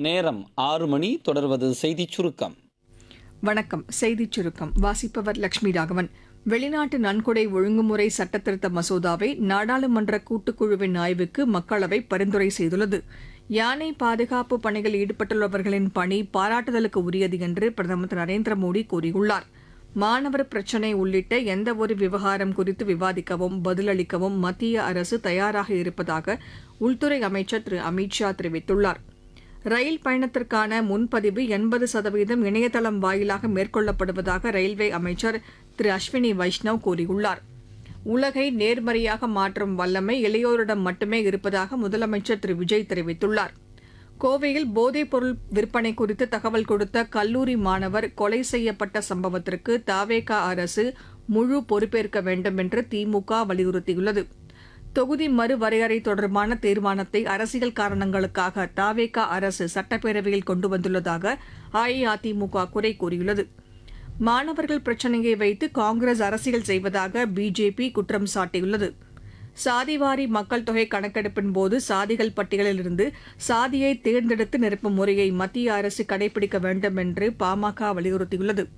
நேரம் ஆறு மணி தொடர்வது செய்திச் சுருக்கம் வணக்கம் செய்திச் சுருக்கம் வாசிப்பவர் லட்சுமி ராகவன் வெளிநாட்டு நன்கொடை ஒழுங்குமுறை சட்டத்திருத்த மசோதாவை நாடாளுமன்ற கூட்டுக்குழுவின் ஆய்வுக்கு மக்களவை பரிந்துரை செய்துள்ளது யானை பாதுகாப்பு பணியில் ஈடுபட்டுள்ளவர்களின் பணி பாராட்டுதலுக்கு உரியது என்று பிரதமர் திரு நரேந்திர மோடி கூறியுள்ளார் மாணவர் பிரச்சினை உள்ளிட்ட எந்தவொரு விவகாரம் குறித்து விவாதிக்கவும் பதிலளிக்கவும் மத்திய அரசு தயாராக இருப்பதாக உள்துறை அமைச்சர் திரு அமித் ஷா தெரிவித்துள்ளார் ரயில் பயணத்திற்கான முன்பதிவு எண்பது சதவீதம் இணையதளம் வாயிலாக மேற்கொள்ளப்படுவதாக ரயில்வே அமைச்சர் திரு அஸ்வினி வைஷ்ணவ் கூறியுள்ளார் உலகை நேர்மறையாக மாற்றும் வல்லமை இளையோரிடம் மட்டுமே இருப்பதாக முதலமைச்சர் திரு விஜய் தெரிவித்துள்ளார் கோவையில் போதைப்பொருள் விற்பனை குறித்து தகவல் கொடுத்த கல்லூரி மாணவர் கொலை செய்யப்பட்ட சம்பவத்திற்கு தாவேகா அரசு முழு பொறுப்பேற்க வேண்டும் என்று திமுக வலியுறுத்தியுள்ளது தொகுதி மறுவரையறை தொடர்பான தீர்மானத்தை அரசியல் காரணங்களுக்காக தாவேகா அரசு சட்டப்பேரவையில் கொண்டு வந்துள்ளதாக அஇஅதிமுக குறை கூறியுள்ளது மாணவர்கள் பிரச்சினையை வைத்து காங்கிரஸ் அரசியல் செய்வதாக பிஜேபி குற்றம் சாட்டியுள்ளது சாதிவாரி மக்கள் தொகை கணக்கெடுப்பின் போது சாதிகள் பட்டியலிலிருந்து சாதியை தேர்ந்தெடுத்து நிரப்பும் முறையை மத்திய அரசு கடைபிடிக்க வேண்டும் என்று பாமக வலியுறுத்தியுள்ளது